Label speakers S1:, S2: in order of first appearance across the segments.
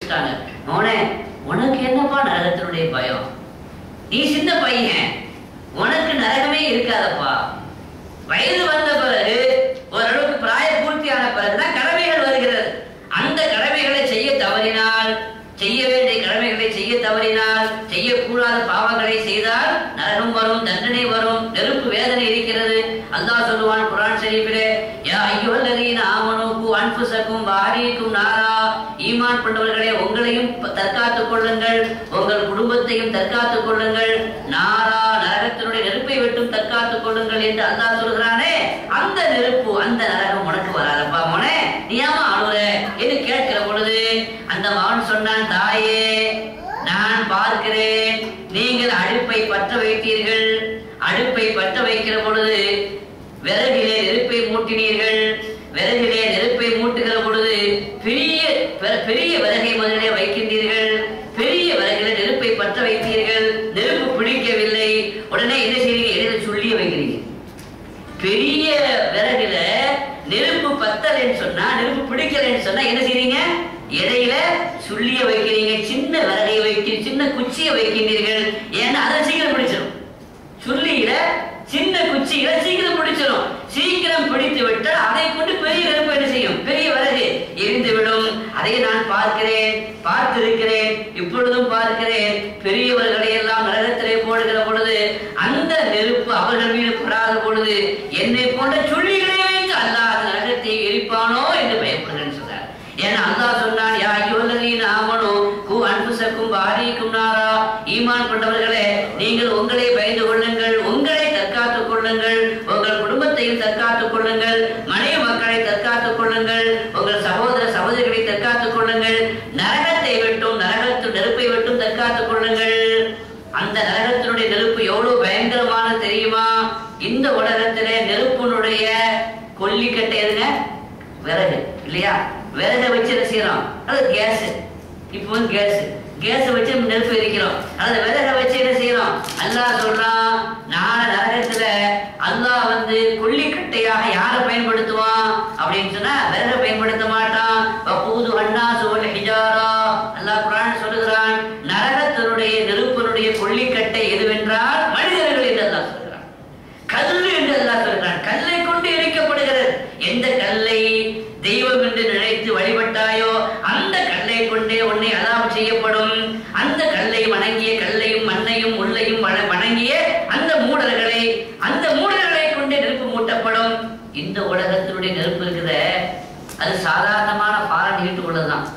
S1: கேட்டாங்க, மோனே உனக்கு என்னப்பா நரகத்தினுடைய பயம் நீ சின்ன பையன் உனக்கு நரகமே இருக்காதப்பா வயது வந்த பிறகு ஓரளவுக்கு பிராய பூர்த்தியான பிறகுதான் கடமைகள் வருகிறது அந்த கடமைகளை செய்ய தவறினால் செய்ய வேண்டிய கடமைகளை செய்ய தவறினால் செய்யக்கூடாத பாவங்களை செய்தால் நரகம் வரும் தண்டனை வரும் நெருப்பு வேதனை இருக்கிறது அல்லாஹ் சொல்லுவான் குரான் ஷரீஃபிலே யா ஐயுஹல்லதீன ஆமனு கு அன்ஃபுஸக்கும் வஅஹ்லீக்கும் நாரா ஈமான் கொண்டவர்களே உங்களையும் ப- தற்காத்துக் கொள்ளுங்கள் உங்கள் குடும்பத்தையும் தற்காத்துக் கொள்ளுங்கள் நாரா நரகத்தினுடைய நெருப்பை விட்டும் தற்காத்துக் கொள்ளுங்கள் என்று அல்லாஹ் சொல்கிறானே அந்த நெருப்பு அந்த நரகம் உனக்கு வராதப்பா மோனே நீ ஏமா அழுற என்று கேட்கிற பொழுது அந்த மகன் சொன்னான் தாயே நான் பார்க்கிறேன் நீங்கள் அடுப்பை பற்ற வைத்தீர்கள் அடுப்பை பற்ற வைக்கிற பொழுது விறகிலே நெருப்பை மூட்டினீர்கள் விறகிலே நெருப்பை மூட்டுகிற பொழுது பெரிய பெ- பெரிய விறகை முதலிலே வைக்கின்றீர்கள் பெரிய விறகிலே நெருப்பை பற்ற வைத்தீர்கள் நெருப்பு பிடிக்கவில்லை உடனே என்ன செய்றீங்க இடையில சொல்லிய வைக்கிறீங்க பெரிய விறகுல நெருப்பு பத்தலைன்னு சொன்னா நெருப்பு பிடிக்கலைன்னு சொன்னா என்ன செய்றீங்க இடையில சுள்ளிய வைக்கிறீங்க சின்ன விறகை வைக்க சின்ன குச்சியை வைக்கின்றீர்கள் ஏன்னா அதை சீக்கிரம் பிடிச்சிடும் சுள்ளியில சின்ன குச்சியில சீக்கிரம் பிடிச்சிடும் சீக்கிரம் பிடித்து விட்டால் அதை கொண்டு பெரிய நெருப்பு என்ன செய்யும் பெரிய விறகு எரிந்து விடும் அதை நான் பார்க்கிறேன் பார்த்திருக்கிறேன் இப்பொழுதும் பார்க்கிறேன் பெரியவர்களை எல்லாம் நரகத்திலே போடுகிற பொழுது அந்த நெருப்பு அவர்கள் மீது படாத பொழுது என்னை போன்ற சுள்ளிகளை வைத்து அல்லாஹ் அந்த நரகத்தை எரிப்பானோ என்று பயப்படுகிறேன் சொன்னார் ஏன்னா அல்லாஹ் சொன்னான் யா ஐயுஹல்லதீன ஆமனு கு அன்ஃபுஸக்கும் வஅஹ்லீக்கும் நாரா ஈமான் கொண்டவர்களே நீங்கள் உங்களை பயந்து கொள்ளுங்கள் உங்களை தற்காத்துக் கொள்ளுங்கள் உங்கள் குடும்பத்தையும் தற்காத்துக் கொள்ளுங்கள் மனைவி மக்களை தற்காத்துக் கொள்ளுங்கள் உங்கள் சகோதர சகோதரிகளை தற்காத்துக் கொள்ளுங்கள் நரகத்தை விட்டும் நரகத்து நெருப்பை விட்டும் தற்காத்துக் கொள்ளுங்கள் அந்த நரகத்தினுடைய நெருப்பு எவ்வளவு பயங்கரமானது தெரியுமா இந்த உலகத்திலே நெருப்பினுடைய கொல்லிக்கட்டை எதுங்க விறகு இல்லையா விறகை வச்சு என்ன செய்யறோம் அது கேஸ் இப்போ வந்து கேஸ் கேஸை வச்சு நம்ம நெருப்பு எரிக்கிறோம் அந்த விறகை வச்சு என்ன செய்யறோம் அல்லாஹ் சொல்றான் நாள நரகத்துல அல்லாஹ் வந்து கொல்லிக்கட்டையாக யாரை பயன்படுத்துவான் அப்படின்னு சொன்னா விறகை பயன்படுத்த மாட்டான் வப்பூது அண்ணா சோல் ஹிஜாரா அல்லாஹ் குரான் சொல்லுகிறான் நரகத்தினுடைய நெருப்பினுடைய கொல்லிக்கட்டை எதுவென்றால் மனிதர்கள் என்று அல்லாஹ் சொல்கிறான் கல்லு என்று அல்லாஹ் சொல்கிறான் கல்லை கொண்டு எரிக்கப்படுகிறது எந்த கல்லை தெய்வம் என்று நினைத்து வழிபட்டாயோ அந்த கல்லை கொண்டே உன்னை அதாம் செய்யப்படும் அந்த கல்லை வணங்கிய கல்லையும் மண்ணையும் முள்ளையும் வண- வணங்கிய அந்த மூடர்களை அந்த மூடர்களை கொண்டே நெருப்பு மூட்டப்படும் இந்த உலகத்தினுடைய நெருப்பு இருக்குதே அது சாதாரணமான பாறை நீட்டு உள்ளதுதான்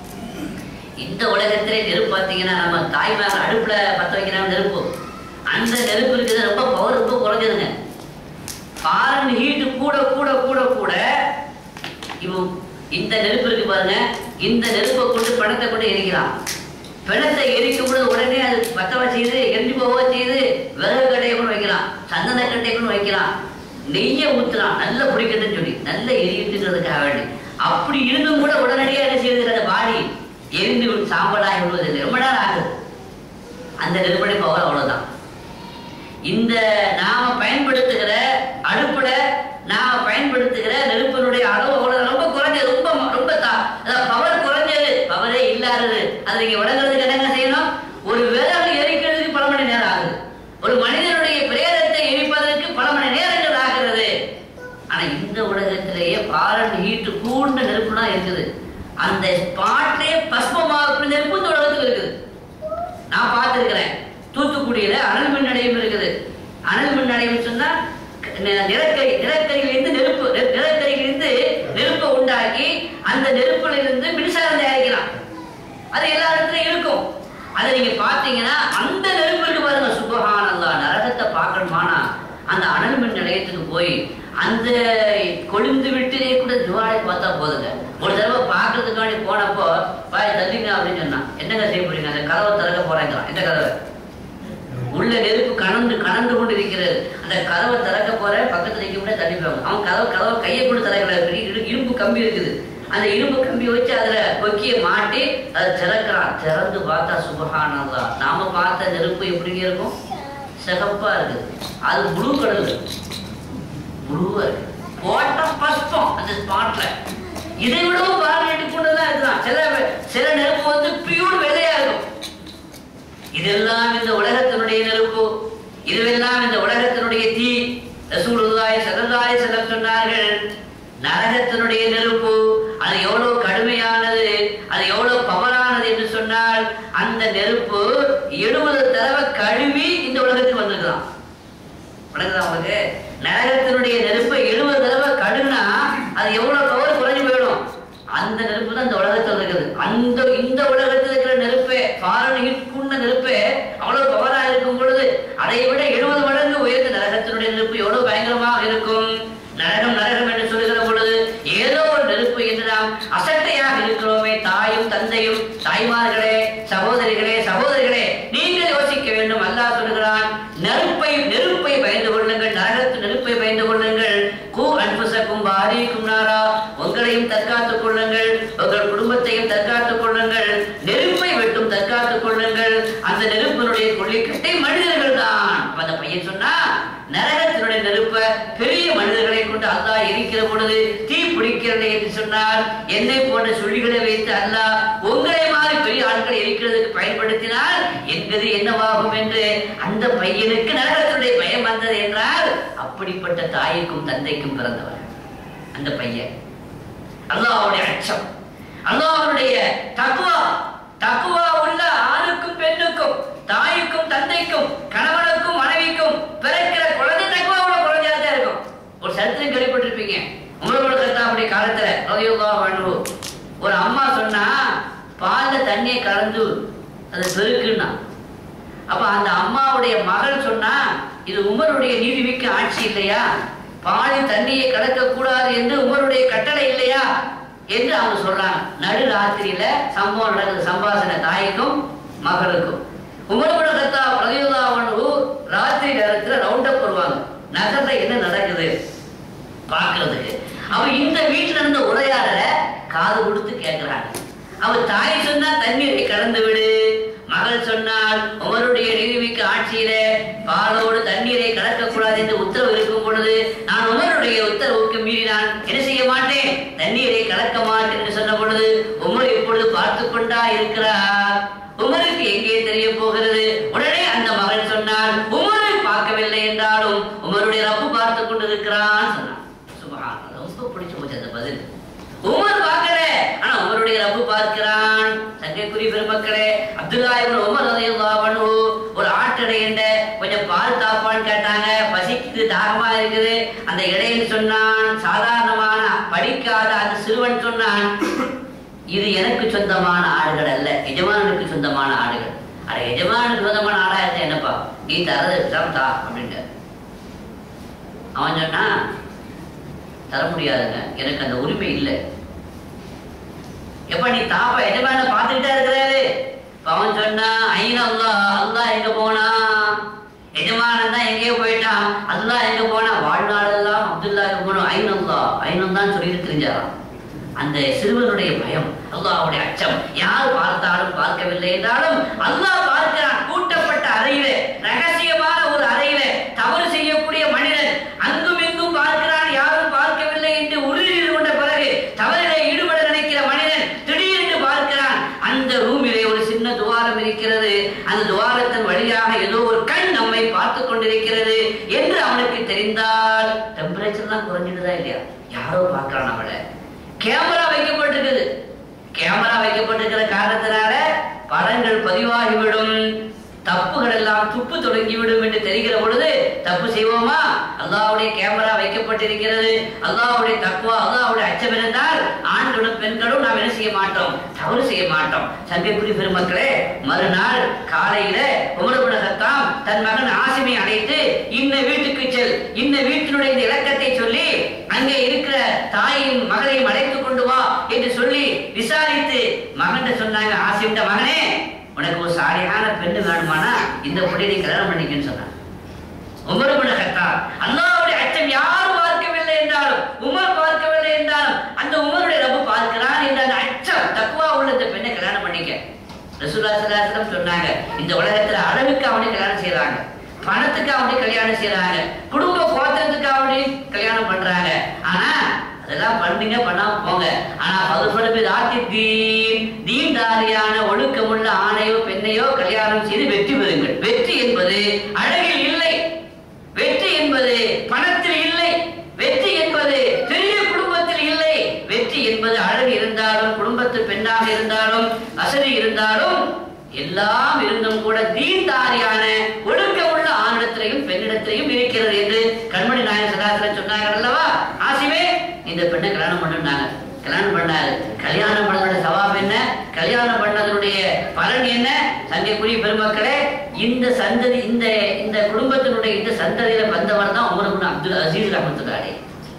S1: இந்த உலகத்திலே நெருப்பு பார்த்தீங்கன்னா நம்ம தாய்மார் அடுப்புல பத்த வைக்கிறாங்க நெருப்பு அந்த நெருப்பு இருக்குது ரொம்ப பவர் ரொம்ப குறைஞ்சதுங்க ஃபாரன் ஹீட்டு கூட கூட கூட கூட இப்போ இந்த நெருப்பு இருக்கு பாருங்க இந்த நெருப்பை கொண்டு பணத்தை கொண்டு எரிக்கிறான் பிணத்தை எரிக்கும் பொழுது உடனே அது பத்தவ செய்து எரிஞ்சு போக செய்து விறகு கட்டையை கொண்டு வைக்கிறான் சந்தன கட்டையை கொண்டு வைக்கிறான் நெய்யை ஊத்துறான் நல்ல பிடிக்கட்டுன்னு சொல்லி நல்ல எரியுதுங்கிறதுக்காக வேண்டி அப்படி இருந்தும் கூட உடனடியாக என்ன செய்யுது அந்த பாடி எரிந்து விட்டு சாம்பலாகி விடுவதில்லை ரொம்ப நேரம் ஆகுது அந்த நெருப்படை பவர் அவ்வளவுதான் இந்த நாம பயன்படுத்துகிற அடுப்புல நாம பயன்படுத்துகிற நெருப்பினுடைய அளவு அவ்வளவு ரொம்ப குறைஞ்சது ரொம்ப ரொம்ப பவர் குறைஞ்சது பவரே இல்லாதது அது நீங்க விளங்குறதுக்கு என்னங்க செய்யணும் ஒரு விறகு எரிக்கிறதுக்கு பல மணி நேரம் ஆகுது ஒரு மனிதனுடைய பிரேதத்தை எரிப்பதற்கு பல மணி நேரங்கள் ஆகிறது ஆனா இந்த உலகத்திலேயே பாரன் ஹீட்டு கூர்ந்த நெருப்புலாம் இருக்குது அந்த ஸ்பாட்லயே பஸ்மமாக நெருப்பு இந்த உலகத்துல இருக்குது நான் பார்த்திருக்கிறேன் தூத்துக்குடியில அனல் மின் நிலையம் இருக்குது அனல் மின் நிலையம் சொன்னா நி- நிலக்கரி நிலக்கரியிலிருந்து நெருப்பு நெ- நிலக்கரியிலிருந்து நெருப்பை உண்டாக்கி அந்த நெருப்புல இருந்து மின்சாரம் தயாரிக்கலாம் அது எல்லா இடத்துலயும் இருக்கும் அதை நீங்க பாத்தீங்கன்னா அந்த நெருப்பு இருக்கு பாருங்க சுபஹானல்லா நரகத்தை பார்க்கணுமானா அந்த அனல் மின் நிலையத்துக்கு போய் அந்த கொழுந்து விட்டுலே கூட ஜுவாலை பார்த்தா போதுங்க ஒரு தடவை பார்க்கறதுக்காண்டி போனப்போ பாய் தள்ளிங்க அப்படின்னு சொன்னான் என்னங்க செய்ய போறீங்க அந்த கதவை திறக்க போறேங்கிறான் எந்த கதவை உள்ள நெருப்பு கனந்து கனந்து கொண்டு இருக்கிறது அந்த கதவை திறக்க போற பக்கத்துல நிக்க முடியாது தள்ளி போவாங்க அவன் கதவை கதவை கையை கூட திறக்கல பெரிய இரு- இரும்பு கம்பி இருக்குது அந்த இரும்பு கம்பி வச்சு அதுல கொக்கிய மாட்டி அதை திறக்கிறான் திறந்து பார்த்தா சுபஹானல்லா நாம பார்த்த நெருப்பு எப்படிங்க இருக்கும் சிகப்பா இருக்குது அது ப்ளூ கலர் ப்ளூவா இருக்கு போட்ட பஸ்பம் அந்த ஸ்பாட்ல இதை விடவும் பார்வையிட்டு கொண்டுதான் இருக்கலாம் சில சில நெருப்பு வந்து இதெல்லாம் இந்த உலகத்தினுடைய நெருப்பு இதுவெல்லாம் இந்த உலகத்தினுடைய தீ ரசூலுல்லாஹி ஸல்லல்லாஹு அலைஹி வஸல்லம் சொன்னார்கள் நரகத்தினுடைய நெருப்பு அது எவ்வளவு கடுமையானது அது எவ்வளவு பவரானது என்று சொன்னால் அந்த நெருப்பு எழுபது தடவை கழுவி இந்த உலகத்துக்கு வந்திருக்கலாம் விளங்குதா உங்களுக்கு நரகத்தினுடைய நெருப்பை எழுபது தடவை கடுனா அது எவ்வளவு பவர் குறைஞ்சு போயிடும் அந்த நெருப்பு தான் இந்த உலகத்தில் இருக்குது அந்த இந்த உலகத்தில் இருக்கிற நெருப்பே ஃபாரன் ஹீட்குள்ள நெருப்பே அவ்வளவு பவரா இருக்கும் பொழுது அதை விட எழுபது மடங்கு உயர்ந்த நரகத்தினுடைய நெருப்பு எவ்வளவு பயங்கரமாக இருக்கும் நரகம் நரகம் என்று சொல்லுகிற பொழுது ஏதோ ஒரு நெருப்பு என்று நாம் அசட்டையாக இருக்கிறோமே தாயும் தந்தையும் தாய்மார்களே சகோதரிகளே சகோதரிகளே நீங்கள் யோசிக்க வேண்டும் அல்லாஹ் சொல்கிறான் நெருப்பை நெருப்பை பயந்து கொள்ளுங்கள் நரகத்து நெருப்பை பயந்து கொள்ளுங்கள் கூ அன்புசக்கும் பாரிக்கும் நாரா உங்களையும் தற்காத்துக் கொள்ளுங்கள் உங்கள் குடும்பத்தையும் தற்காத்துக் கொள்ளுங்கள் நெருப்பை விட்டும் தற்காத்துக் கொள்ளுங்கள் அந்த நெருப்பினுடைய கொள்ளிக்கட்டை மனிதர்கள் தான் அந்த பையன் சொன்னா நரகத்தினுடைய நெருப்ப பெரிய மனிதர்களை கொண்டு அல்லாஹ் எரிக்கிற பொழுது தீ பிடிக்கிறது என்று சொன்னால் என்னை போன்ற சுழிகளை வைத்து அல்லாஹ் உங்களை மாதிரி பெரிய ஆட்களை எரிக்கிறதுக்கு பயன்படுத்தினால் என்பது என்னவாகும் என்று அந்த பையனுக்கு நரகத்தினுடைய பயம் வந்தது என்றால் அப்படிப்பட்ட தாய்க்கும் தந்தைக்கும் பிறந்தவர் அந்த பையன் அல்லாஹ்வுடைய அச்சம் அல்லாஹ்வுடைய தக்குவா தக்குவா உள்ள ஆணுக்கும் பெண்ணுக்கும் தாய்க்கும் தந்தைக்கும் கணவனுக்கும் மனைவிக்கும் பிறக்கிற குழந்தை தக்குவாவோட குழந்தையா தான் இருக்கும் ஒரு சரித்திரம் கேள்விப்பட்டிருப்பீங்க உங்களோட கத்தாவுடைய காலத்துல ரலியல்லாஹு அன்ஹு ஒரு அம்மா சொன்னா பால்ல தண்ணியை கலந்து அது பெருக்குன்னா அப்ப அந்த அம்மாவுடைய மகள் சொன்னா இது உமருடைய நீதிமிக்க ஆட்சி இல்லையா பாலில் தண்ணியை கலக்க கூடாது என்று உமருடைய கட்டளை இல்லையா என்று அவங்க சொல்றாங்க நடு ராத்திரியில சம்பவம் நடக்குது சம்பாசன தாய்க்கும் மகளுக்கும் உமரோட கத்தா பிரதியுதாவனு ராத்திரி நேரத்துல ரவுண்ட் அப் வருவாங்க நகர்ல என்ன நடக்குது பார்க்கிறதுக்கு அவ இந்த வீட்டுல இருந்த உரையாடல காது கொடுத்து கேட்கிறாங்க அவ தாய் சொன்னா தண்ணீரை கலந்து விடு மகள் சொன்னால் உமருடைய நீதிமிக்க ஆட்சியில பாலோடு தண்ணீரை கலக்கக்கூடாது என்று உத்தரவு இருக்கும் பொழுது நான் உமருடைய உத்தரவுக்கு மீறி நான் என்ன செய்ய மாட்டேன் தண்ணீரை கலக்க மாட்டேன் என்று சொன்ன பொழுது உமர் இப்பொழுது பார்த்து கொண்டா இருக்கிறார் உமருக்கு எங்கே தெரிய போகிறது உடனே அந்த மகன் சொன்னான் உமரை பார்க்கவில்லை என்றாலும் உமருடைய ரப்பு பார்த்து கொண்டிருக்கிறான் சொன்னான் சுபஹான் ரொம்ப பிடிச்சு போச்சு அந்த பதில் உமர் பார்க்கல ஆனா உமருடைய ரப்பு பார்க்கிறான் சங்கைக்குரிய பெருமக்களே அப்துல்லா இப்னு உமர் ரலியல்லாஹு அன்ஹு ஒரு ஆட்டடை என்ற கொஞ்சம் பால் தாப்பான்னு கேட்டாங்க பசிக்குது தாகமா இருக்குது அந்த இடைன்னு சொன்னான் சாதாரணமான படிக்காத அந்த சிறுவன் சொன்னான் இது எனக்கு சொந்தமான ஆடுகள் அல்ல எஜமானனுக்கு சொந்தமான ஆடுகள் அட எஜமானுக்கு சொந்தமான ஆடா இருந்தா என்னப்பா நீ தரது தான் தா அப்படின்ட்டு அவன் சொன்னா தர முடியாதுங்க எனக்கு அந்த உரிமை இல்லை எப்ப நீ தாப்பா எஜமான பார்த்துக்கிட்டே இருக்கிறாரு இப்ப அவன் சொன்னா ஐன் அல்லா அல்லாஹ் எங்க போனா எஜமானன் தான் எங்கேயோ போயிட்டான் அல்லாஹ் எங்க போனா வாழ்நாளெல்லாம் அப்துல்லா எங்க போனோம் ஐன் அல்லா ஐநம் தான் சொல்லிட்டு தெரிஞ்சாராம் அந்த சிறுவனுடைய பயம் அல்லாஹ்வுடைய அச்சம் யார் பார்த்தாலும் பார்க்கவில்லை என்றாலும் அல்லாஹ் பார்க்கிறான் கூட்டப்பட்ட அறையிலே ரகசியமான ஒரு அறையிலே தவறு செய்யக்கூடிய மனிதன் அங்கும் இங்கும் பார்க்கிறான் யாரும் பார்க்கவில்லை என்று உறுதி கொண்ட பிறகு தவறிலே ஈடுபட நினைக்கிற மனிதன் திடீரென்று பார்க்கிறான் அந்த ரூமிலே ஒரு சின்ன துவாரம் இருக்கிறது அந்த துவாரத்தின் வழியாக ஏதோ ஒரு கண் நம்மை பார்த்து கொண்டிருக்கிறது என்று அவனுக்கு தெரிந்தால் டெம்பரேச்சர்லாம் குறைஞ்சிடுதா இல்லையா யாரோ பார்க்கறான் அவளை கேமரா வைக்கப்பட்டிருக்குது கேமரா வைக்கப்பட்டிருக்கிற காரணத்தினால படங்கள் பதிவாகிவிடும் தப்புகள் எல்லாம் துப்பு தொடங்கிவிடும் என்று தெரிகிற பொழுது தப்பு செய்வோமா அல்லாஹ்வுடைய கேமரா வைக்கப்பட்டிருக்கிறது அல்லாஹ்வுடைய தக்குவா அல்லாஹ்வுடைய அச்சம் இருந்தால் ஆண்களும் பெண்களும் நாம் என்ன செய்ய மாட்டோம் தவறு செய்ய மாட்டோம் சங்கைக்குரிய பெருமக்களே மறுநாள் காலையில உமரபுன சத்தாம் தன் மகன் ஆசிமை அழைத்து இன்ன வீட்டுக்கு செல் இன்ன வீட்டினுடைய இந்த இலக்கத்தை சொல்லி அங்கே இருக்கிற தாயும் மகளையும் அழைத்து கொண்டு வா என்று சொல்லி விசாரித்து மகன் சொன்னாங்க ஆசிமிட்ட மகனே உனக்கு ஒரு சாலியான பெண்ணு வேணுமானா இந்த பொடி நீ கல்யாணம் பண்ணிக்கன்னு சொன்னான் உமர் பின் கத்தார் அல்லாஹ்வுடைய அச்சம் யாரும் பார்க்கவில்லை என்றாலும் உமர் பார்க்கவில்லை என்றாலும் அந்த உமருடைய ரப்பு பார்க்கிறான் என்ற அந்த அச்சம் தக்குவா உள்ள இந்த பெண்ணை கல்யாணம் பண்ணிக்க ரசூல்லா ஸல்லல்லாஹு அலைஹி வஸல்லம் சொன்னாங்க இந்த உலகத்துல அழகுக்கு அவனை கல்யாணம் செய்றாங்க பணத்துக்கு அவனை கல்யாணம் செய்றாங்க குடும்ப கோத்திரத்துக்கு அவனை கல்யாணம் பண்றாங்க ஆனா அதெல்லாம் பண்ணுங்க பண்ணாம போங்க ஆனா பகுப்படப்பு ஆட்சி தீன் தீன்தாரியான ஒழுக்கமுள்ள ஆணையோ பெண்ணையோ கல்யாணம் செய்து வெற்றி பெறுங்கள் வெற்றி என்பது அழகில் இல்லை வெற்றி என்பது பணத்தில் இல்லை வெற்றி என்பது பெரிய குடும்பத்தில் இல்லை வெற்றி என்பது அழகு இருந்தாலும் குடும்பத்து பெண்ணாக இருந்தாலும் வசதி இருந்தாலும் எல்லாம் இருந்தும் கூட தீன்தாரியான ஒழுக்கமுள்ள ஆணிடத்திலையும் பெண்ணிடத்திலையும் இருக்கிறது என்று கண்மணி நாயன் சதாசிரம் சொன்னாங்க அல்லவா ஆசிவே இந்த பெண்ணை கல்யாணம் பண்ணுனாங்க கல்யாணம் பண்ணாரு கல்யாணம் பண்ணதோட சவாப் என்ன கல்யாணம் பண்ணதனுடைய பலன் என்ன சங்கைக்குரிய பெருமக்களே இந்த சந்ததி இந்த இந்த குடும்பத்தினுடைய இந்த சந்ததியில வந்தவர் தான் உமர் இப்னு அப்துல் அசீஸ் ரஹமத்துல்லாஹி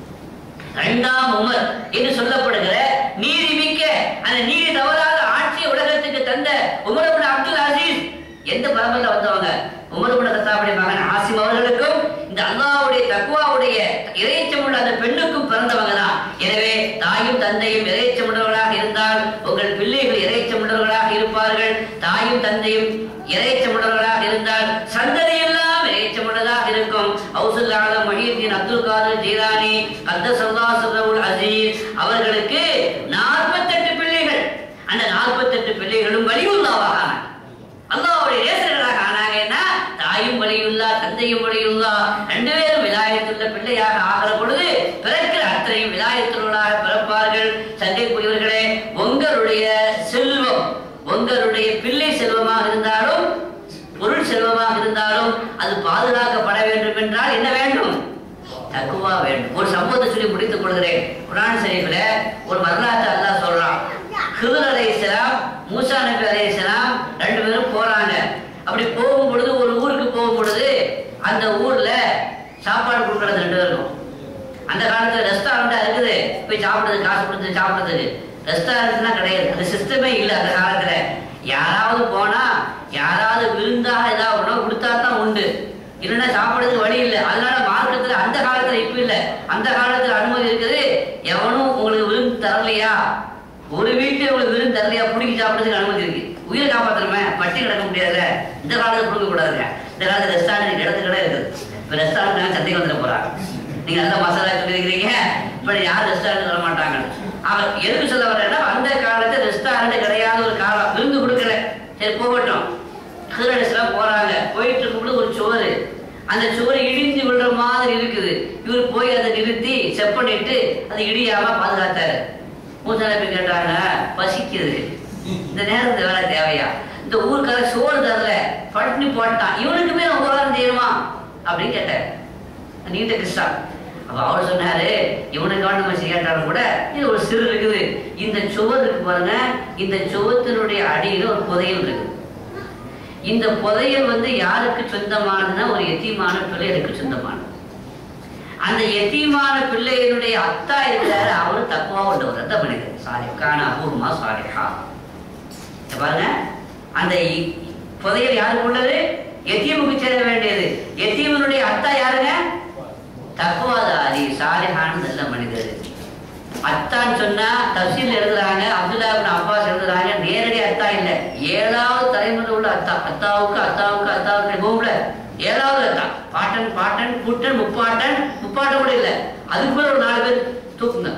S1: இரண்டாம் உமர் என்று சொல்லப்படுகிற நீதி மிக்க அந்த நீதி தவறாத ஆட்சி உலகத்துக்கு தந்த உமர் இப்னு அப்துல் அசீஸ் எந்த பரம்பரையில வந்தவங்க உமர் இப்னு கத்தாபுடைய மகன் ஆசிம் அவர்களுக்கும் இந்த அல்லாஹ்வுடைய தக்குவாவுடைய இறைச்சம் உள்ள அந்த பெண்ணுக்கும் பிறந்தவங்க தான் எனவே தாயும் தந்தையும் இறைச்சம் உள்ளவர்களாக இருந்தால் உங்கள் பிள்ளைகள் இறைச்சம் உள்ளவர்களாக இருப்பார்கள் தாயும் தந்தையும் இறைச்சம் உள்ளவர்களாக இருந்தால் சந்ததி எல்லாம் இறைச்சம் உள்ளதாக இருக்கும் ஹவுசுல் ஆலம் மொஹீத்தீன் அப்துல் காதர் ஜீலானி கத்தசல்லா சுல்லவுல் அசீஸ் அவர்களுக்கு நாற்பத்தெட்டு பிள்ளைகள் அந்த நாற்பத்தெட்டு பிள்ளைகளும் வலியுள்ளாவாக ஆனாங்க அல்லாஹ்வுடைய நேசர்களாக ஆனாங்கன்னா தாயும் வலியுள்ளா தந்தையும் வலியுள்ளா ரெண்டு பேரும் விலாயத்துள்ள பிள்ளையாக ஆகிற பொழுது பிறக்கிற அத்தனையும் விலாயத்துள்ளாக பிறப்பார்கள் சங்கைக்குரியவர்களே உங்களுடைய செல்வம் உங்களுடைய பிள்ளை செல்வமாக இருந்தாலும் பொருள் செல்வமாக இருந்தாலும் அது பாதுகாக்கப்பட வேண்டும் என்றால் என்ன வேண்டும் தக்குவா வேண்டும் ஒரு சம்பவத்தை சொல்லி முடித்துக் கொள்கிறேன் குரான் ஷரீஃப்ல ஒரு வரலாற்று அல்லாஹ் சொல்றான் ஹிதர் அலைஹிஸ்ஸலாம் மூசா நபி அலைஹிஸ்ஸலாம் ரெண்டு பேரும் போறாங்க அப்படி போகும் பொழுது ஒரு ஊருக்கு போகும் பொழுது அந்த ஊர்ல சாப்பாடு கொடுக்கறது ரெண்டு பேருக்கும் அந்த காலத்துல ரெஸ்டாரண்டா இருக்குது போய் சாப்பிடுறது காசு கொடுத்து சாப்பிடுறதுக்கு ரெஸ்டாரண்ட்னா கிடையாது அந்த சிஸ்டமே இல்லை அந்த காலத்துல யாராவது போனா யாராவது விருந்தாக ஏதாவது உணவு கொடுத்தா தான் உண்டு இல்லைன்னா சாப்பிடுறதுக்கு வழி இல்லை அதனால மார்க்கத்துல அந்த காலத்துல இப்ப இல்ல அந்த காலத்துல அனுமதி இருக்குது எவனும் உங்களுக்கு விருந்து தரலையா ஒரு வீட்டுல உங்களுக்கு விருந்து தரலையா பிடிக்கி சாப்பிடுறதுக்கு அனுமதி இருக்கு உயிரை காப்பாத்துறமே பட்டி கிடக்க முடியாதுல்ல இந்த காலத்துல கொடுக்க கூடாதுங்க இந்த காலத்துல ரெஸ்டாரண்ட் இடத்து கடை இருக்குது இப்ப ரெஸ்டாரண்ட் சந்தைக்கு வந்துட போறாங்க நீங்க நல்ல மசாலா சொல்லியிருக்கிறீங்க இப்ப யாரும் ரெஸ்டாரண்ட் வர மாட்டாங்க அவர் எதுக்கு சொல்ல வரேன்னா அந்த காலத்துல ரெஸ்டாரண்ட் கிடையாத ஒரு காலம் விருந்து கொடுக்கல சரி போகட்டும் ஹீரோடஸ்லாம் போறாங்க போயிட்டு இருக்கும்போது ஒரு சோறு அந்த சோறு இடிஞ்சு விழுற மாதிரி இருக்குது இவர் போய் அதை நிறுத்தி செப் பண்ணிட்டு அது இடியாம பாதுகாத்தாரு மூசால போய் கேட்டாங்க பசிக்குது இந்த நேரத்துல வேலை தேவையா இந்த ஊருக்கார சோறு தரல பட்டினி போட்டான் இவனுக்குமே உபகாரம் செய்யணுமா அப்படின்னு கேட்டார் நீண்ட கிருஷ்ணா அப்ப அவர் சொன்னாரு இவனுக்கான நம்ம செய்யாட்டாலும் கூட இது ஒரு சிறு இருக்குது இந்த சுவர் இருக்கு பாருங்க இந்த சுவத்தினுடைய அடியில ஒரு புதையல் இருக்கு இந்த புதையல் வந்து யாருக்கு சொந்தமானதுன்னா ஒரு எத்தியமான பிள்ளைகளுக்கு சொந்தமானது அந்த எத்தியமான பிள்ளைகளுடைய அத்தா இருக்கிறாரு அவரு தக்குவா உள்ளவர் அந்த மனிதர் சாலிஹான அபூர்வமா சாலிஹா இங்க பாருங்க அந்த இ- புதையல் யாருக்கு உள்ளது எத்தீமுக்கு சேர வேண்டியது எத்தீமனுடைய அத்தா யாருங்க தக்குவாதாரி சாலிஹான நல்ல மனிதர் அத்தான்னு சொன்னா தப்சீல் எழுதுறாங்க அப்துல்லா இப்னு அப்பாஸ் எழுதுறாங்க நேரடி அத்தா இல்ல ஏழாவது தலைமுறை உள்ள அத்தா அத்தாவுக்கு அத்தாவுக்கு அத்தாவுக்கு போகல ஏழாவது அத்தா பாட்டன் பாட்டன் கூட்டன் முப்பாட்டன் முப்பாட்டன் கூட இல்ல அதுக்கு மேல ஒரு நாலு பேர் தூக்குங்க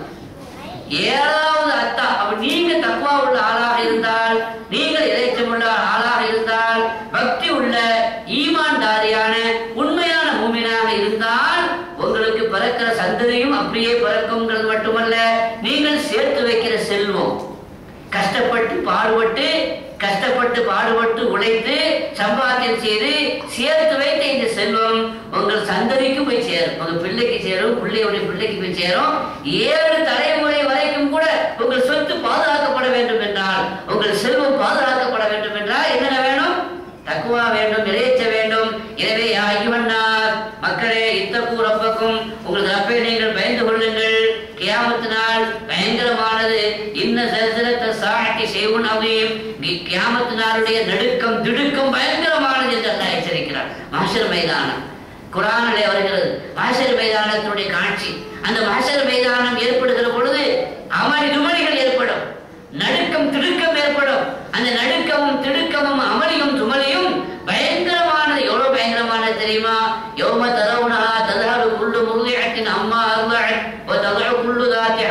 S1: ஏழாவது அத்தா அப்ப நீங்க தக்குவா உள்ள ஆளாக இருந்தால் நீங்கள் இறைச்சம் உள்ள ஆளாக இருந்தால் பக்தி உள்ள ஈமான்தாரியான உண்மையான மூமினாக இருந்தால் உங்களுக்கு பிறக்கிற சந்ததியும் அப்படியே பிறக்கும்ங்கிறது மட்டுமல்ல நீங்கள் சேர்த்து வைக்கிற செல்வம் கஷ்டப்பட்டு பாடுபட்டு கஷ்டப்பட்டு பாடுபட்டு உழைத்து சம்பாத்தியம் செய்து சேர்த்து வைத்த இந்த செல்வம் உங்கள் சந்ததிக்கு போய் சேரும் உங்க பிள்ளைக்கு சேரும் பிள்ளையுடைய பிள்ளைக்கு போய் சேரும் ஏழு தலைமுறை வரைக்கும் கூட உங்கள் சொத்து பாதுகாக்கப்பட வேண்டும் என்றால் உங்கள் செல்வம் பாதுகாக்கப்பட வேண்டும் என்றால் என்னென்ன வேணும் தக்குவா வேண்டும் இறைச்ச வேண்டும் எனவே யா ஐயுவன்னார் மக்களே இத்தகு ரப்பக்கும் உங்கள் ரப்பை நீங்கள் பயந்து கொள்ளுங்கள் கியாமத்து நாள் பயங்கரமானது இன்ன சல்சலத்த சாஹி செய்வன் அவரையும் கியாமத்து நாளுடைய நடுக்கம் திடுக்கம் பயங்கரமானது என்று அல்லாஹ் எச்சரிக்கிறார் மாஷர் மைதானம் குரானிலே வருகிறது மாஷர் மைதானத்தினுடைய காட்சி அந்த மாஷர் மைதானம் ஏற்படுகிற பொழுது அமளி துமளிகள் ஏற்படும் நடுக்கம் திடுக்கம் ஏற்படும் அந்த நடுக்கமும் திடுக்கமும் அமளியும் துமளியும் பயங்கரமானது எவ்வளவு பயங்கரமானது தெரியுமா யோம தரவுனா ததாரு குள்ளு முருகையத்தின் அம்மா அருவாள் ததழ குள்ளு தாத்தி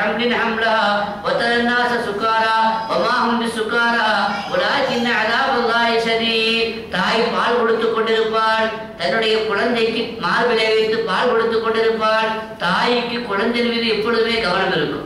S1: தன்னுடைய குழந்தைக்கு மார்பிலை வைத்து பால் கொடுத்து கொண்டிருப்பாள் தாய்க்கு குழந்தையின் மீது எப்பொழுதுமே கவனம் இருக்கும்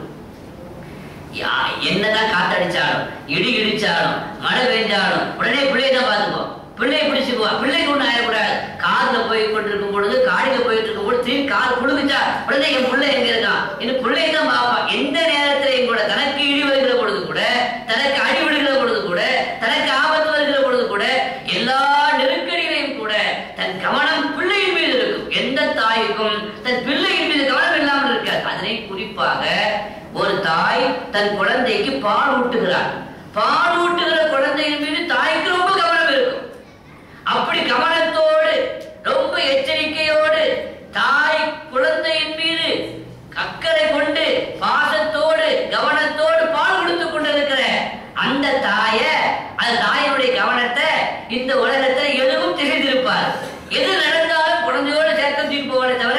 S1: யா- என்னதான் காத்தடிச்சாலும் இடி இடிச்சாலும் மழை பெஞ்சாலும் உடனே பிள்ளைய தான் பார்த்துக்கோ பிள்ளையை பிடிச்சுக்குவா பிள்ளைக்கு ஒன்றும் ஆயிடக்கூடாது கார்ல போய் கொண்டிருக்கும் பொழுது காடியில போயிட்டு இருக்கும் பொழுது திரும்பி கார் குழுகுச்சா உடனே என் பிள்ளை எங்க இருக்கான் இன்னும் பிள்ளையை தான் பார்ப்பா எந்த நேரத்திலையும் கூட தனக்கு இடி வருகிற பொழுது கூட தனக்கு அடி விடுகிற பொழுது கூட தனக்கு ஆபத்து வருகிற பொழுது கூட எல்லா நெருக்கடிகளையும் கூட தன் கவனம் பிள்ளையின் மீது இருக்கும் எந்த தாய்க்கும் தன் பிள்ளையின் மீது கவனம் இல்லாமல் இருக்காது அதனை குறிப்பாக ஒரு தாய் தன் குழந்தைக்கு பால் ஊட்டுகிறார் பால் ஊட்டுகிற குழந்தையின் மீது தாய்க்கு ரொம்ப கவனம் இருக்கும் அப்படி கவனத்தோடு ரொம்ப எச்சரிக்கையோடு தாய் குழந்தையின் மீது அக்கறை கொண்டு பாசத்தோடு கவனத்தோடு பால் கொடுத்து கொண்டிருக்கிற அந்த தாய அந்த தாயினுடைய கவனத்தை இந்த உலகத்துல எதுவும் திசைத்திருப்பார் எது நடந்தாலும் குழந்தையோடு சேர்த்து தூக்கி போவானே தவிர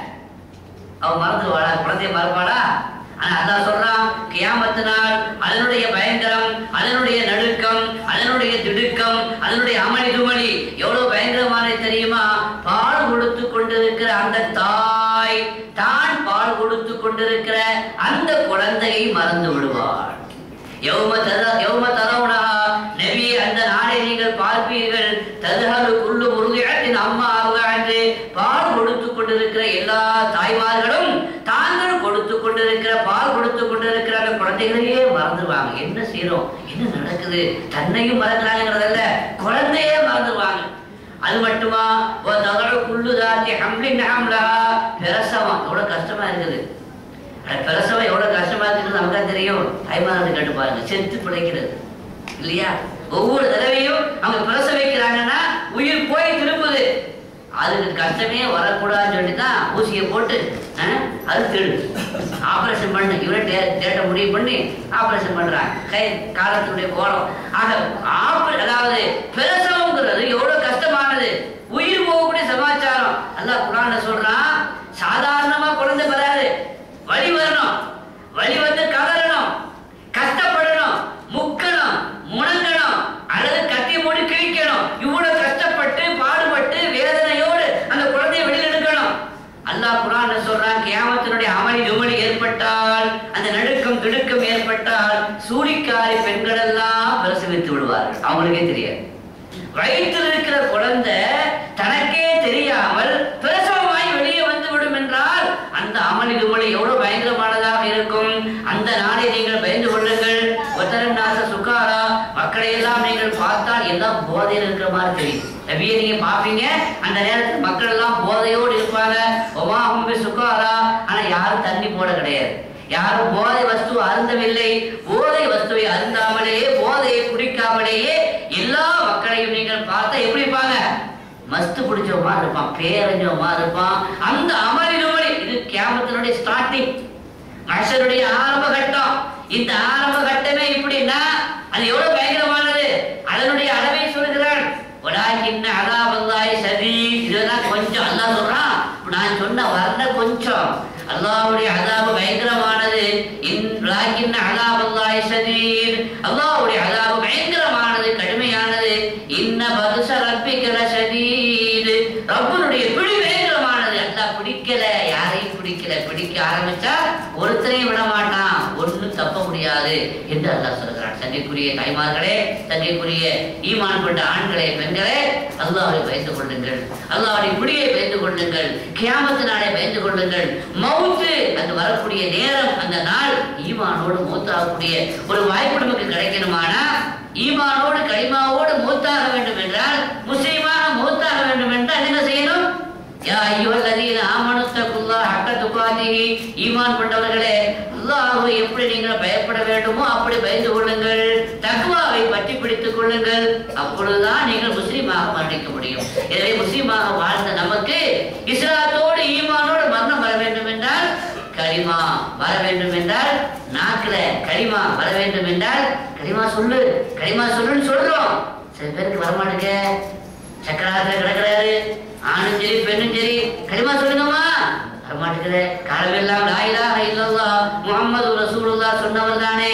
S1: அவன் மறந்துடுவாளா குழந்தைய மறப்பாளா ஆனா அல்லாஹ் சொல்றான் கியாமத்து நாள் அதனுடைய பயங்கரம் அதனுடைய நடுக்கம் அதனுடைய திடுக்கம் அதனுடைய அமளி துமளி எவ்வளவு பயங்கரமானது தெரியுமா பால் கொடுத்து கொண்டிருக்கிற அந்த தாய் தான் பால் கொடுத்து கொண்டிருக்கிற அந்த குழந்தையை மறந்து விடுவாள் யௌம தர யௌம தரவுனஹா நபி அந்த நாளை நீங்கள் பார்ப்பீர்கள் ததுஹலு குல்லு முருதியத்தின் அம்மா என்று பால் கொடுத்து கொண்டிருக்கிற எல்லா தாய்மார்களும் தாங்கள் கொடுத்து கொண்டிருக்கிற பால் கொடுத்து கொண்டிருக்கிற அந்த குழந்தைகளையே மறந்துடுவாங்க என்ன செய்றோம் என்ன நடக்குது தன்னையும் மறக்கிறாங்கிறதல்ல குழந்தையே மறந்துடுவாங்க அது மட்டுமா ஒரு தகர குள்ளு தாத்தி ஹம்லின் ஹம்லா பிரசவம் எவ்வளவு கஷ்டமா இருக்குது அட, பிரசவம் எவ்வளவு கஷ்டமா இருக்குன்னு நமக்கா தெரியும் தாய்மார்கள் கேட்டு பாருங்க செத்து பிழைக்கிறது இல்லையா ஒவ்வொரு தடவையும் அவங்க பிரசவிக்கிறாங்கன்னா உயிர் போய் திரும்புது அதுக்கு கஷ்டமே வரக்கூடாதுன்னு சொல்லி தான் ஊசியை போட்டு அஹ், அது திடு ஆபரேஷன் பண்ணு இவரே டேட்டை முடிவு பண்ணி ஆபரேஷன் பண்றாங்க கை காலத்துடைய கோலம் ஆக ஆபரே அதாவது பிரசவங்கிறது எவ்வளவு கஷ்டமானது உயிர் போகக்கூடிய சமாச்சாரம் அல்லாஹ் குரான்ல சொல்றான் சாதாரணமா குழந்தை வராது வலி வரணும் வலி வந்து கதறணும் கஷ்டப்படணும் முக்கணும் முணங்கணும் அல்லது கத்தி போட்டு கிழிக்கணும் இவ்வளவு கஷ்டப்பட்டு பாடுபட்டு வேதனையோடு அந்த குழந்தையை வெளியில் எடுக்கணும் அல்லாஹ் குரான் சொல்றான் கியாமத்தினுடைய அமளி துமளி ஏற்பட்டால் அந்த நடுக்கம் திடுக்கம் ஏற்பட்டால் சூடிக்காரி பெண்கள் எல்லாம் பிரசவித்து விடுவார்கள் அவங்களுக்கே தெரியாது வயிற்றில் இருக்கிற குழந்தை தனக்கே தெரியாமல் பிரசவமாய் வெளியே வந்து விடும் என்றால் அந்த அமளி துமளி எவ்வளவு பயங்கரமானதாக இருக்கும் அந்த நாளை நீங்கள் பயந்து கொள்ளுங்கள் ஒத்தரநாச சுகாரா மக்களை எல்லாம் நீங்கள் பார்த்தால் எல்லாம் போதையில் இருக்கிற மாதிரி தெரியும் நபியை நீங்க பாப்பீங்க அந்த நேரத்தில் மக்கள் எல்லாம் போதையோடு இருப்பாங்க ஒமாஹும் பி சுகாரா ஆனா யாரும் தண்ணி போட கிடையாது யாரும் போதை வஸ்து அருந்தவில்லை போதை வஸ்துவை அருந்தாமலேயே போதையை குடிக்காமலேயே எல்லா மக்களையும் நீங்கள் பார்த்தா எப்படி இருப்பாங்க மஸ்து பிடிச்சவமா இருப்பான் பேரஞ்சவமா இருப்பான் அந்த அமரிடுமொழி இது கேமத்தினுடைய ஸ்டார்டிங் மனுஷனுடைய ஆரம்ப கட்டம் இந்த ஆரம்ப கட்டமே இப்படின்னா அது எவ்வளவு பயங்கரமானது அதனுடைய அளவை சொல்கிறான் உலாக்கின்ன அதாபல்லாய் சதி இதெல்லாம் கொஞ்சம் அல்லாஹ் சொல்றான் நான் சொன்ன வர்ண கொஞ்சம் அல்லாஹ்வுடைய அதாபு பயங்கரமானது இன் உலாக்கின்ன அதாபல்லாய் சதீர் அல்லாஹ்வுடைய அதாபு பயங்கரமானது கடுமையானது இன்ன பதுச ரப்பிக்கல சதீர் ரப்பனுடைய பிடி பயங்கரமானது அல்லாஹ் பிடிக்கல யாரையும் பிடிக்கல பிடிக்க ஆரம்பிச்சா ஒருத்தரையும் விட மாட்டான் ஒண்ணும் தப்ப முடியாது என்று அல்லாஹ் சொல்கிறான் தங்கைக்குரிய தாய்மார்களே தங்கைக்குரிய ஈமான் கொண்ட ஆண்களே பெண்களே அல்லாஹ்வை பயந்து கொள்ளுங்கள் அல்லாஹ்வுடைய பிடியை பயந்து கொள்ளுங்கள் கியாமத்து நாளை பயந்து கொள்ளுங்கள் மவுத்து அந்த வரக்கூடிய நேரம் அந்த நாள் ஈமானோடு மூத்தாகக்கூடிய ஒரு வாய்ப்பு நமக்கு கிடைக்கணுமானா ஈமானோடு களிமாவோடு மூத்தாக வேண்டும் என்றால் முஸ்லீமாக மூத்தாக வேண்டும் என்றால் என்ன செய்யணும் யா ஐயுவல்லதீன ஆமனுத்தகுல்லாஹ் ஹக்க துகாதிஹி ஈமான் கொண்டவர்களே அல்லாஹ்வை எப்படி நீங்கள் பயப்பட வேண்டுமோ அப்படி பயந்து கொள்ளுங்கள் தக்வாவை பற்றி பிடித்துக் கொள்ளுங்கள் அப்பொழுதுதான் நீங்கள் முஸ்லீமாக மரணிக்க முடியும் எனவே முஸ்லீமாக வாழ்ந்த நமக்கு இஸ்லாத்தோடு ஈமானோடு மரணம் வர வேண்டும் என்றால் கலிமா வர வேண்டும் என்றால் நாக்குல கலிமா வர வேண்டும் என்றால் கலிமா சொல்லு கலிமா சொல்லுன்னு சொல்றோம் சில பேருக்கு வரமாட்டேங்க சக்கராத்துல கிடக்குறாரு ஆணும் சரி பெண்ணும் சரி களிமா சொல்லுங்கம்மா வரமாட்டேங்குது காலமெல்லாம் லாயிலா இல்லல்லா முகமது ரசூலுல்லா சொன்னவர் தானே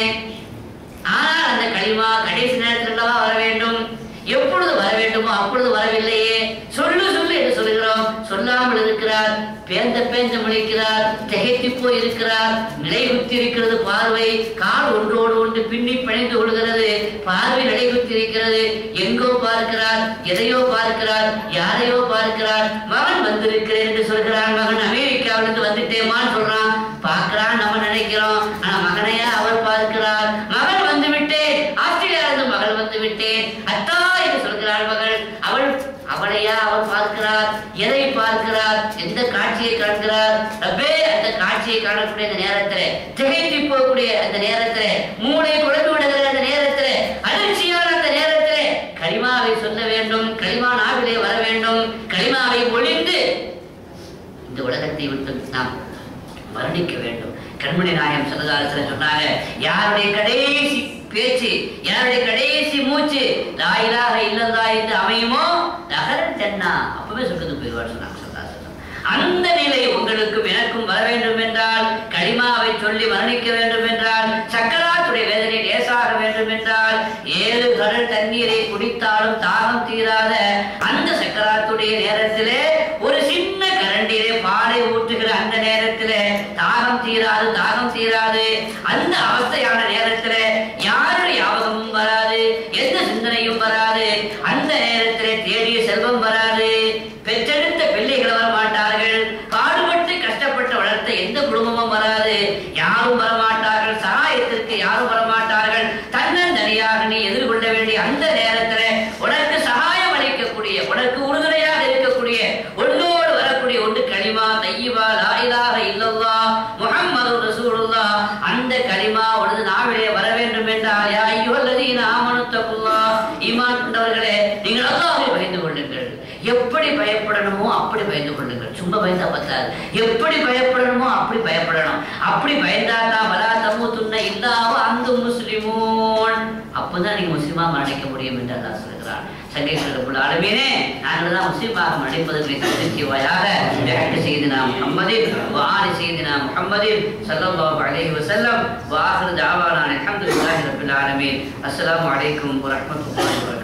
S1: ஆனால் அந்த களிமா கடைசி நேரத்தில் வர வேண்டும் எப்பொழுது வர வேண்டுமோ அப்பொழுது வரவில்லையே சொல்லு சொல்லு என்று இருக்கிறார் பேந்த பேந்த முளைக்கிறார் திகைத்து போய் இருக்கிறார் நிலைகுத்தி இருக்கிறது பார்வை கால் ஒன்றோடு ஒன்று பின்னி பிணைந்து கொள்கிறது பார்வை நிலைகுத்தி இருக்கிறது எங்கோ பார்க்கிறார் எதையோ பார்க்கிறார் யாரையோ பார்க்கிறார் மகன் வந்திருக்கிறேன் என்று சொல்கிறான் மகன் அமெரிக்காவிலிருந்து வந்துட்டேமான்னு சொல்றான் பார்க்கிறான் நம்ம நினைக்கிறோம் ஆனா மகனையா அவர் பார்க்கிறார் மகன் வந்து விட்டேன் ஆஸ்திரேலியாவிலிருந்து மகள் வந்து விட்டேன் அத்தா என்று சொல்கிறாள் மகள் அவள் அவளையா அவர் பார்க்கிறார் எதை பார்க்கிறார் எந்த காட்சியை காண்கிறார் ரப்பே அந்த காட்சியை காணக்கூடிய அந்த நேரத்திலே திகைத்து போகக்கூடிய அந்த நேரத்திலே மூளை குழம்பு விடுகிற அந்த நேரத்திலே அதிர்ச்சியான அந்த நேரத்திலே கலிமாவை சொல்ல வேண்டும் கலிமா நாவிலே வர வேண்டும் கலிமாவை ஒளிந்து இந்த உலகத்தை விட்டு நாம் மரணிக்க வேண்டும் கண்மணி நாயம் சரதாரத்தில் சொன்னாங்க யாருடைய கடைசி பேச்சு யாருடைய கடைசி மூச்சு லாயிலாக இல்லதா என்று அமையுமோ நகரன் தென்னா அப்பவே சொல்றது போயிடுவார் சொன்னாங்க சரதாசனம் அந்த நிலை உங்களுக்கும் எனக்கும் வர வேண்டும் என்றால் களிமாவை சொல்லி மரணிக்க வேண்டும் என்றால் சக்கராத்துடைய வேதனை லேசாக வேண்டும் என்றால் ஏழு கடல் தண்ணீரை குடித்தாலும் தாகம் தீராத அந்த சக்கராத்துடைய நேரத்திலே ஒரு சின்ன கரண்டிலே பாலை ஊற்றுகிற அந்த நேரத்திலே தாகம் தீராது தாகம் தீராது அந்த அவஸ்தையான நேரத்திலே யாருடைய ஞாபகமும் வராது எந்த சிந்தனையும் வராது அந்த நேரத்திலே தேடிய செல்வம் வராது பெற்றெடுத்த பிள்ளைகள் வர மாட்டார்கள் பாடுபட்டு கஷ்டப்பட்டு வளர்த்த எந்த குடும்பமும் வராது யாரும் வரமாட்டார்கள் சகாயத்திற்கு யாரும் வரமாட்டார்கள் தன்னந்தனியாக நீ எதிர்கொள்ள வேண்டிய அந்த நேரத்துல உனக்கு சகாயம் அளிக்கக்கூடிய உனக்கு உறுதுணையாக இருக்கக்கூடிய ஒன்றோடு வரக்கூடிய ஒன்று களிமா தையீபா லாயிலாக இல்லல்லா முஹம்மது ரசூலுல்லா அந்த களிமா உனது நாவிலே வர வேண்டும் என்றால் யா ஐயுஹல்லதீன ஆமனு தக்குல்லா ஈமான் கொண்டவர்களே நீங்கள் அல்லாஹ்வை பயந்து கொள்ளுங்கள் எப்படி பயப்படணுமோ அப்படி பயந்து கொள்ளுங்கள் சும்மா பயந்தா பத்தாது எப்படி பயப்படணுமோ அப்படி பயப்படணும் அப்படி பயந்தாதான் வலா தம்மு துண்ண இல்லாவ அந்த முஸ்லிமோன் அப்பதான் நீங்க முஸ்லிமா மரணிக்க முடியும் என்று அல்லாஹ் சொல்கிறான் சங்கேஸ்வரப்புள்ள அளவினே நாங்கள் தான் முஸ்லிமாக மரணிப்பதற்கு தகுதிவாயாக விரட்டு செய்தினா முகம்மதின் வாரி செய்தினா முகம்மதின் சல்லல்லாஹு அலைஹி வஸல்லம் வாஹிரு தாவானா அல்ஹம்துலில்லாஹி ரப்பில் ஆலமீன் அஸ்ஸலாமு அலைக்கும் வரஹ்மத்துல்லாஹி வபரகாத்துஹு